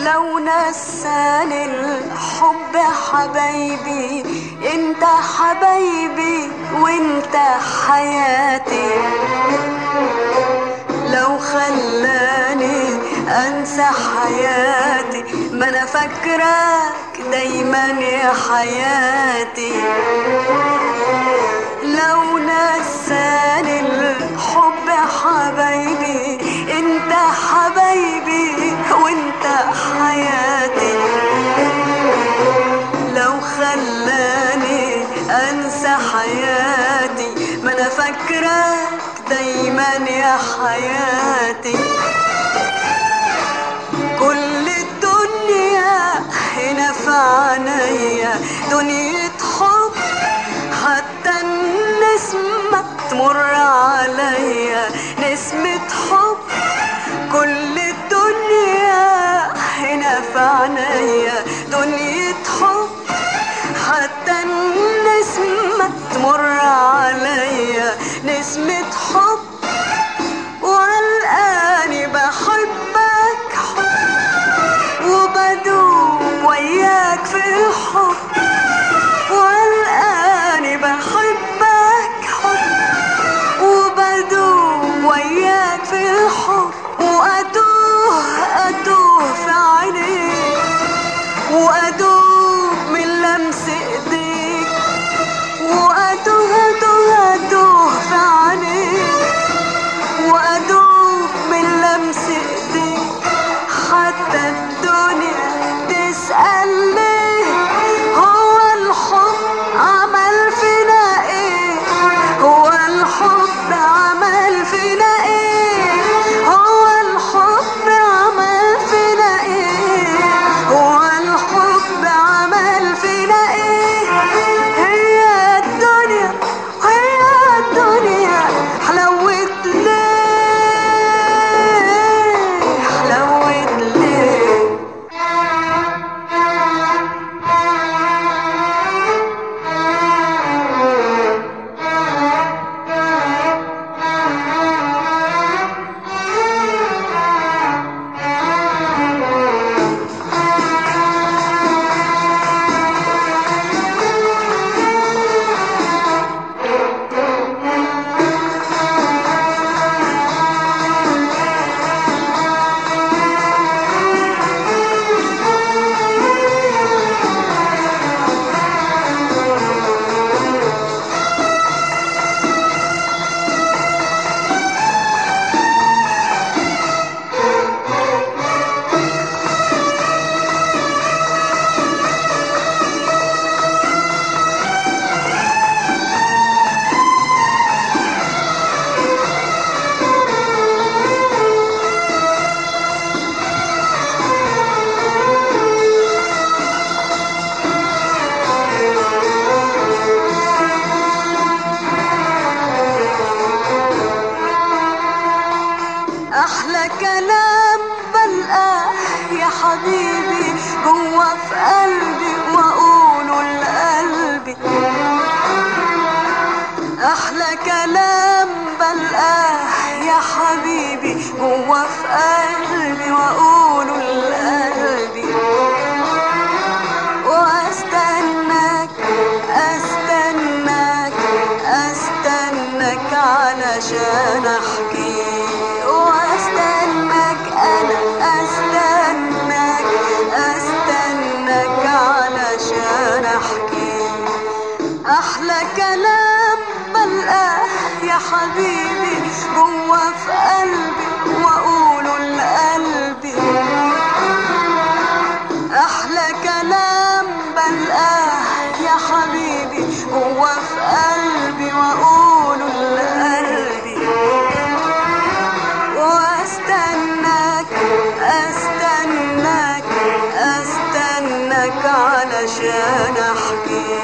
لو نساني الحب حبايبي انت حبايبي وانت حياتي لو خلاني انسى حياتي ما انا فاكراك دايما يا حياتي لو نساني الحب حبايبي انت حبايبي وانت حياتي لو خلاني انسى حياتي ما انا فاكراك دايما يا حياتي كل الدنيا هنا في عينيا دنيا حب حتى النسمة تمر عليا نسمة حب كل الدنيا هنا في عينيا دنيا حب حتى النسمة تمر عليا نسمة حب والآني بحبك حب وبدوم وياك في الحب والآني بحبك حب وبدوم وياك في الحب وأتوه أتوه في عينيك وأدوب من لمس إيديك وأتوه أتوه أتوه في عينيك وأدوب من لمس إيديك حتى الدنيا تسأل ليه هو الحب عمل فينا إيه هو الحب عمل فينا إيه هو الحب عمل فينا إيه هو الحب عمل فينا إيه هي الدنيا هي الدنيا حلوت ليه حلوت ليه احلى كلام بلقاه يا حبيبي جوا في قلبي واقوله لقلبي احلى كلام بلقاه يا حبيبي جوا في قلبي واقوله لقلبي واستناك استناك استناك علشان احكي واستناك انا استناك استناك علشان احكي احلى كلام بلقاه يا حبيبي جوا في قلبي واقوله لقلبي احلى كلام بلقاه يا حبيبي هو في قلبي واقوله لقلبي واستناك استناك استناك علشان احكي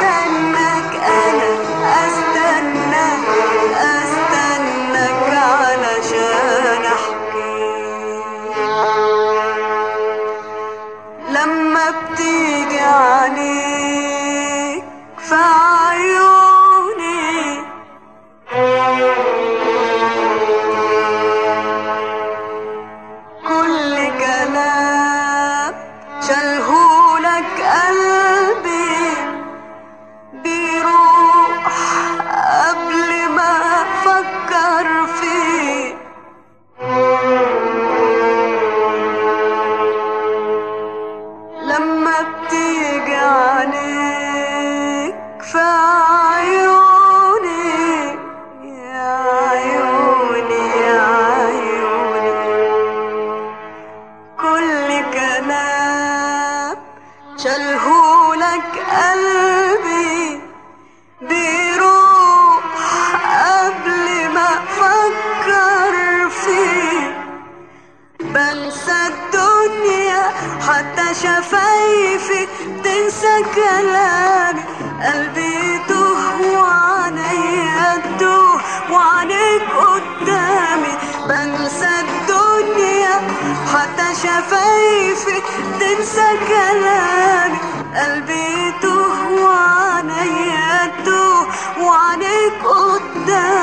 واستناك انا استناك استناك علشان كلامي قلبي توه وعينيا توه وعينيك قدامي بنسى الدنيا حتى شفايفي تنسى كلامي قلبي توه وعينيا توه وعينيك قدامي